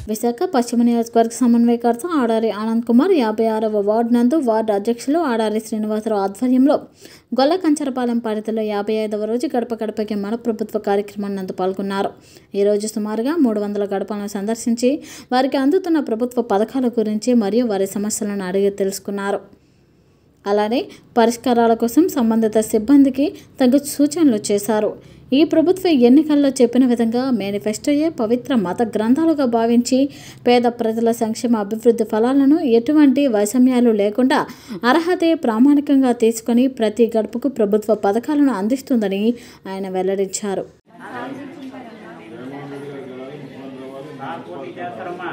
విశాఖ పశ్చిమ నియోజకవర్గ సమన్వయకర్త ఆడారి ఆనంద్ కుమార్ యాభై ఆరవ వార్డు నందు వార్డు అధ్యక్షులు ఆడారి శ్రీనివాసరావు ఆధ్వర్యంలో గొల్ల కంచరపాలెం పరిధిలో యాభై ఐదవ రోజు గడప గడపకి మన ప్రభుత్వ కార్యక్రమం నందు పాల్గొన్నారు ఈరోజు సుమారుగా మూడు వందల గడపలను సందర్శించి వారికి అందుతున్న ప్రభుత్వ పథకాల గురించి మరియు వారి సమస్యలను అడిగి తెలుసుకున్నారు అలానే పరిష్కారాల కోసం సంబంధిత సిబ్బందికి తగు సూచనలు చేశారు ఈ ప్రభుత్వ ఎన్నికల్లో చెప్పిన విధంగా మేనిఫెస్టోయే పవిత్ర మత గ్రంథాలుగా భావించి పేద ప్రజల సంక్షేమ అభివృద్ధి ఫలాలను ఎటువంటి వైషమ్యాలు లేకుండా అర్హతే ప్రామాణికంగా తీసుకొని ప్రతి గడుపుకు ప్రభుత్వ పథకాలను అందిస్తుందని ఆయన వెల్లడించారు పోటీ చేస్తారమ్మా